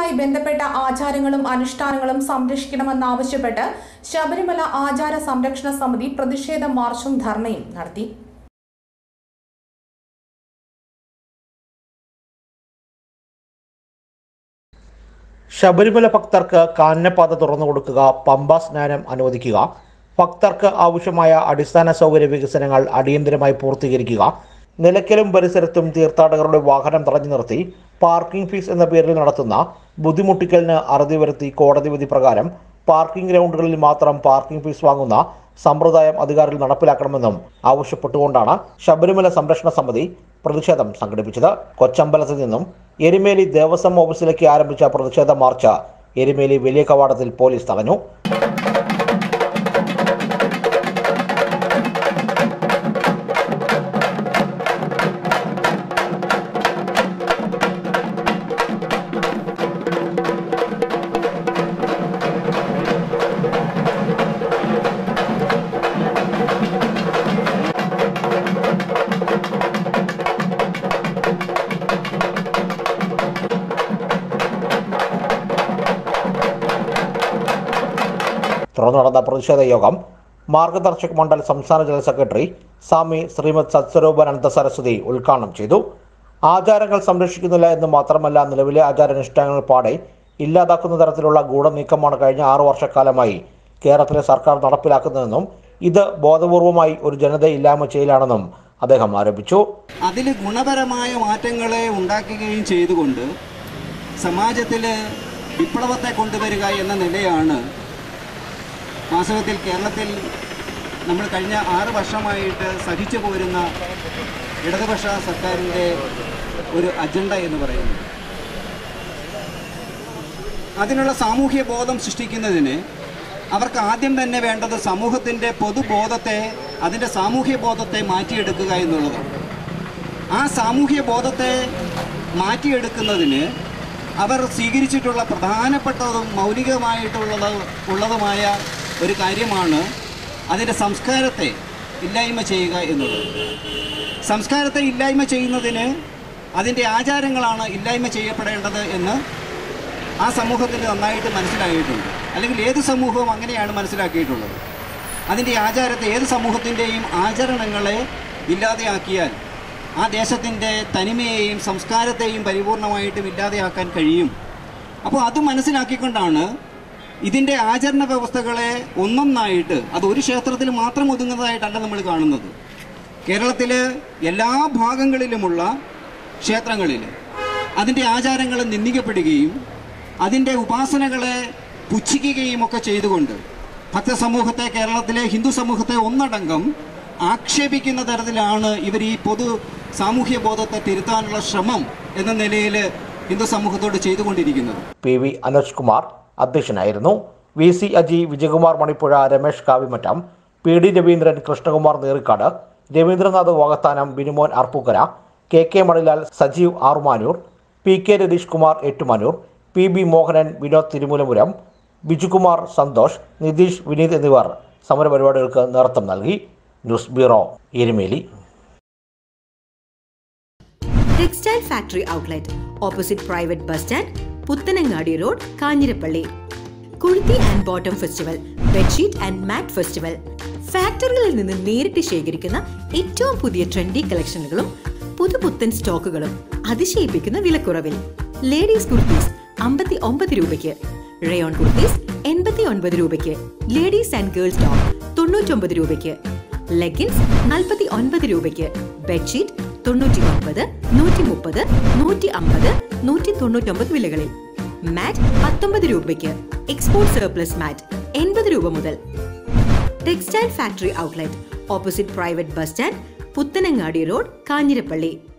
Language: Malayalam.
ശബരിമലയുമായി ബന്ധപ്പെട്ട ആചാരങ്ങളും അനുഷ്ഠാനങ്ങളും സംരക്ഷിക്കണമെന്നാവശ്യപ്പെട്ട് ശബരിമല ആചാര സംരക്ഷണ സമിതി പ്രതിഷേധ മാർച്ചും ധർണയും നടത്തി ശബരിമല ഭക്തർക്ക് കാനനപാത തുറന്നു കൊടുക്കുക പമ്പ സ്നാനം അനുവദിക്കുക ഭക്തർക്ക് ആവശ്യമായ അടിസ്ഥാന സൗകര്യ വികസനങ്ങൾ അടിയന്തരമായി പൂർത്തീകരിക്കുക നിലയ്ക്കലും പരിസരത്തും തീർത്ഥാടകരുടെ വാഹനം തടഞ്ഞു നിർത്തി പാർക്കിംഗ് ഫീസ് എന്ന പേരിൽ നടത്തുന്ന ബുദ്ധിമുട്ടിക്കലിന് അറുതി വരുത്തി കോടതി വിധി പ്രകാരം പാർക്കിംഗ് ഗ്രൗണ്ടുകളിൽ മാത്രം പാർക്കിംഗ് ഫീസ് വാങ്ങുന്ന സമ്പ്രദായം അധികാരികൾ നടപ്പിലാക്കണമെന്നും ആവശ്യപ്പെട്ടുകൊണ്ടാണ് ശബരിമല സംരക്ഷണ സമിതി പ്രതിഷേധം സംഘടിപ്പിച്ചത് കൊച്ചമ്പലത്തിൽ നിന്നും എരുമേലി ദേവസ്വം ഓഫീസിലേക്ക് ആരംഭിച്ച പ്രതിഷേധ മാർച്ച് എരുമേലി വലിയ കവാടത്തിൽ പോലീസ് തടഞ്ഞു തുടർന്ന് നടന്ന പ്രതിഷേധ യോഗം മാർഗദർശക് മണ്ഡൽ സംസ്ഥാന ജനറൽ സെക്രട്ടറി സ്വാമി ശ്രീമദ് സത്സ്വരൂപാനന്ദ സരസ്വതി ഉദ്ഘാടനം ചെയ്തു ആചാരങ്ങൾ സംരക്ഷിക്കുന്നില്ല എന്ന് മാത്രമല്ല നിലവിലെ ആചാരാനുഷ്ഠാനങ്ങൾ പാടെ ഇല്ലാതാക്കുന്ന തരത്തിലുള്ള ഗൂഢനീക്കമാണ് കഴിഞ്ഞ ആറു വർഷക്കാലമായി കേരളത്തിലെ സർക്കാർ നടപ്പിലാക്കുന്നതെന്നും ഇത് ബോധപൂർവമായി ഒരു ജനത ഇല്ലായ്മ ചെയ്യലാണെന്നും അദ്ദേഹം ആരോപിച്ചു അതിൽ ഗുണപരമായ മാറ്റങ്ങളെ ഉണ്ടാക്കുകയും ചെയ്തുകൊണ്ട് സമാജത്തിൽ വിപ്ലവത്തെ കൊണ്ടുവരിക എന്ന നിലയാണ് വാസ്തവത്തിൽ കേരളത്തിൽ നമ്മൾ കഴിഞ്ഞ ആറ് വർഷമായിട്ട് സഹിച്ചു പോരുന്ന ഇടതുപക്ഷ സർക്കാരിൻ്റെ ഒരു അജണ്ട എന്ന് പറയുന്നത് അതിനുള്ള സാമൂഹ്യ ബോധം സൃഷ്ടിക്കുന്നതിന് അവർക്ക് ആദ്യം തന്നെ വേണ്ടത് സമൂഹത്തിൻ്റെ പൊതുബോധത്തെ അതിൻ്റെ സാമൂഹ്യ ബോധത്തെ മാറ്റിയെടുക്കുക എന്നുള്ളതാണ് ആ സാമൂഹ്യ ബോധത്തെ മാറ്റിയെടുക്കുന്നതിന് അവർ സ്വീകരിച്ചിട്ടുള്ള പ്രധാനപ്പെട്ടതും മൗലികമായിട്ടുള്ളത് ഉള്ളതുമായ ഒരു കാര്യമാണ് അതിൻ്റെ സംസ്കാരത്തെ ഇല്ലായ്മ ചെയ്യുക എന്നുള്ളത് സംസ്കാരത്തെ ഇല്ലായ്മ ചെയ്യുന്നതിന് അതിൻ്റെ ആചാരങ്ങളാണ് ഇല്ലായ്മ ചെയ്യപ്പെടേണ്ടത് എന്ന് ആ സമൂഹത്തിന് നന്നായിട്ട് മനസ്സിലായിട്ടുണ്ട് അല്ലെങ്കിൽ ഏത് സമൂഹവും അങ്ങനെയാണ് മനസ്സിലാക്കിയിട്ടുള്ളത് അതിൻ്റെ ആചാരത്തെ ഏത് സമൂഹത്തിൻ്റെയും ആചരണങ്ങളെ ഇല്ലാതെയാക്കിയാൽ ആ ദേശത്തിൻ്റെ തനിമയെയും സംസ്കാരത്തെയും പരിപൂർണമായിട്ടും ഇല്ലാതെയാക്കാൻ കഴിയും അപ്പോൾ അത് മനസ്സിലാക്കിക്കൊണ്ടാണ് ഇതിൻ്റെ ആചരണ വ്യവസ്ഥകളെ ഒന്നൊന്നായിട്ട് അത് ഒരു ക്ഷേത്രത്തിൽ മാത്രം ഒതുങ്ങുന്നതായിട്ടല്ല നമ്മൾ കാണുന്നത് കേരളത്തിൽ എല്ലാ ഭാഗങ്ങളിലുമുള്ള ക്ഷേത്രങ്ങളിൽ അതിൻ്റെ ആചാരങ്ങൾ നിന്ദിക്കപ്പെടുകയും അതിൻ്റെ ഉപാസനകളെ പുച്ഛിക്കുകയും ഒക്കെ ചെയ്തുകൊണ്ട് ഭക്തസമൂഹത്തെ കേരളത്തിലെ ഹിന്ദു സമൂഹത്തെ ഒന്നടങ്കം ആക്ഷേപിക്കുന്ന തരത്തിലാണ് ഇവർ ഈ പൊതു സാമൂഹ്യ ബോധത്തെ തിരുത്താനുള്ള ശ്രമം എന്ന നിലയിൽ ഹിന്ദു സമൂഹത്തോട് ചെയ്തുകൊണ്ടിരിക്കുന്നത് പി വി അനോജ് കുമാർ അധ്യക്ഷനായിരുന്നു V C Aji Vijayakumar Manipuzha Ramesh Kavimattom P D Raveendran Krishnakumar Nerikkad Raveendranath Vakathanam Binumon Arpookara K K Manilal Sajeev Arumanoor P K Ratheesh Kumar Ettumanoor P B Mohanan Vinod Thirumoolapuram Bijukumar Santhosh Nitheesh Vineeth എന്നിവർ സമരപരിപാടികൾക്ക് നേതൃത്വം നൽകി news bureau Erumeli textile factory outlet opposite private bus stand Puthanangadi road Kanjirappally kurti and bottom festival bedsheet and mat festival ഫാക്ടറികളിൽ നിന്ന് നേരിട്ട് ശേഖരിക്കുന്ന ഏറ്റവും പുതിയ ട്രെൻഡി കളക്ഷനുകളും പുതുപുത്തൻ സ്റ്റോക്കുകളും അതിശയിപ്പിക്കുന്ന വിലക്കുറവിൽ ലേഡീസ് കുർത്തീസ് അമ്പത്തി ഒമ്പത് രൂപയ്ക്ക് റയോൺ കുർത്തീസ് എൺപത്തി ഒൻപത് രൂപയ്ക്ക് ലേഡീസ് ആൻഡ് ഗേൾസ് ടോപ്പ് തൊണ്ണൂറ്റൊമ്പത് രൂപയ്ക്ക് ലെഗിൻസ് നാൽപ്പത്തി ഒൻപത് രൂപയ്ക്ക് ബെഡ്ഷീറ്റ് തൊണ്ണൂറ്റി ഒൻപത് നൂറ്റി മുപ്പത് നൂറ്റി അമ്പത് നൂറ്റി തൊണ്ണൂറ്റൊമ്പത് വിലകളിൽ മാറ്റ് പത്തൊമ്പത് രൂപയ്ക്ക് എക്സ്പോർട്ട് സർപ്ലസ് മാറ്റ് എൺപത് രൂപ മുതൽ textile factory outlet opposite private bus stand Puthanangadi road Kanjirappally